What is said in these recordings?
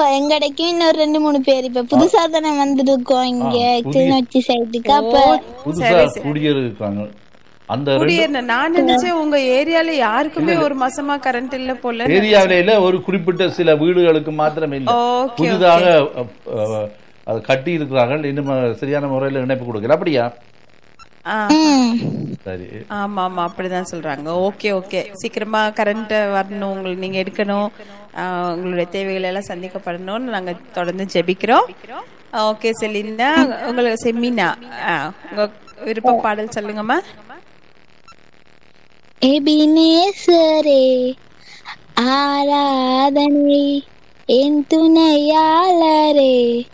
எங்கடைக்கும் இன்னொரு ரெண்டு மூணு பேர் இப்ப புதுசா தானே வந்திருக்கோம் இங்க புதிய- கிளிநொச்சி சைடுக்கு அப்ப புதுசா குடியிருக்காங்க அந்த ரெண்டு குடியேறின நான் நினைச்சேன் உங்க ஏரியால யாருக்குமே ஒரு மாசமா கரண்ட் இல்ல போல ஏரியாவில ஒரு குறிப்பிட்ட சில வீடுகளுக்கு மாத்திரம் இல்லை ஓகே புதிதாக அஹ், அஹ், அது கட்டி இருக்கிறார்கள் இன்னும் சரியான முறையில் இணைப்பு கொடுக்கல அப்படியா ஆ ம். சரி ஆமா ஆமா அப்படிதான் சொல்றாங்க ஓகே ஓகே சீக்கிரமா கரண்ட் வரணும் உங்களுக்கு நீங்க எடுக்கணும் ஆ, உங்களுடைய தேவைகள் எல்லாம் சந்திக்கப்படணும்னு நாங்க தொடர்ந்து ஜெபிக்கிறோம் ஓகே செலினா உங்களுக்கு செமினா ஆ, உங்க விருப்ப பாடல் சொல்லுங்கம்மா எபினேசரே ஆராதனை என் துணையாளரே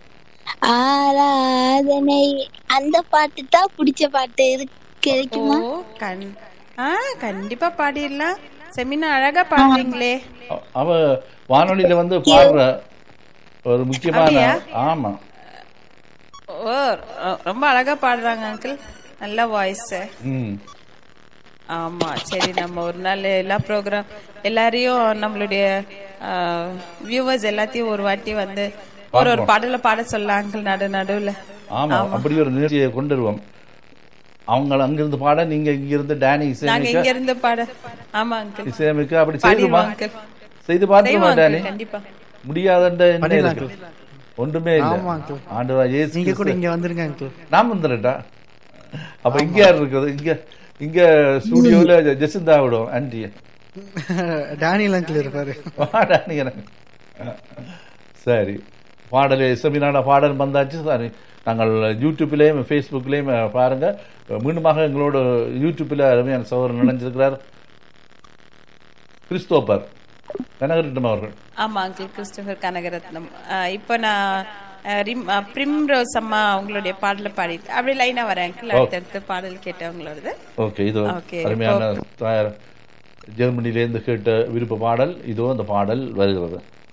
ஆராதனை அந்த பாட்டு தான் பிடிச்ச பாட்டு இருக்கு கிடைக்குமா ஓ கண் ஆ கண்டிப்பா பாடிடலாம் செமினா அழகா பாடுறீங்களே அ- அவ வானொலியில வந்து பாடுற ஒரு முக்கியமான அப்படியா? ஆமா ஓ ரொ- ரொம்ப அழகா பாடுறாங்க அங்கிள் நல்ல வாய்ஸ் ம் ஆமா சரி நம்ம ஒரு நாள் எல்லா ப்ரோக்ராம் எல்லாரையும் நம்மளுடைய வியூவர்ஸ் எல்லாத்தையும் ஒரு வாட்டி வந்து ஒரு ஒரு பாடல பாட சொல்லலாம் அங்கிள் நடு நடுவுல ஆமா அப்படி ஒரு நிகழ்ச்சியை கொண்டு வருவோம் அவங்க அங்கிருந்து பாட நீங்க இங்கிருந்து டேனி நாங்க இசையமைக்க இங்க இருந்து பாட ஆமா அங்கிள் இசையமைக்க அப்படி செய்துமா பாடிடுவோம் அங்கிள் செய்து பார்த்துமா செய்வோம் டேனி uncle, கண்டிப்பா முடியாதன்ற என்ன பண்ணிடலாம் இருக்கு? ஒன்றுமே இல்ல ஆமா, uncle. ஆண்டவரா இயேசு நீங்க கூட கிறிஸ்து. இங்க வந்துருங்க அங்கிள் நான் வந்துடட்டா அப்ப இங்க யார் இருக்குது இங்க இங்க ஸ்டுடியோல ஜெசிந்தா விடும் ஆன்டி டேனியல் அங்கிள் இருப்பாரு வாடா நீ எனக்கு. சரி பாடல் செமினான பாடல் வந்தாச்சு சரி நாங்கள் யூடியூப்லேயும் ஃபேஸ்புக்லேயும் பாருங்க மீண்டுமாக எங்களோட யூடியூப்பில் அருமையான சகோதரர் நினைஞ்சிருக்கிறார் கிறிஸ்தோபர் கனகரட்னம் அவர்கள் ஆமா அங்கிள் கிறிஸ்டோபர் கனகரத்னம் ஆஹ் இப்போ நான் ஆஹ் ரிம் ஆஹ் பிரிம்ரோஸ் அம்மா அவங்களுடைய பாடல பாடிட்டு அப்படியே லைனா வரேன் அங்கிள் அடுத்தடுத்து பாடல் கேட்டவங்களோடது ஓகே இது Okay. அருமையான தாயார் ஜெர்மனிலேருந்து கேட்ட விருப்ப பாடல் இதோ அந்த பாடல் வருகிறது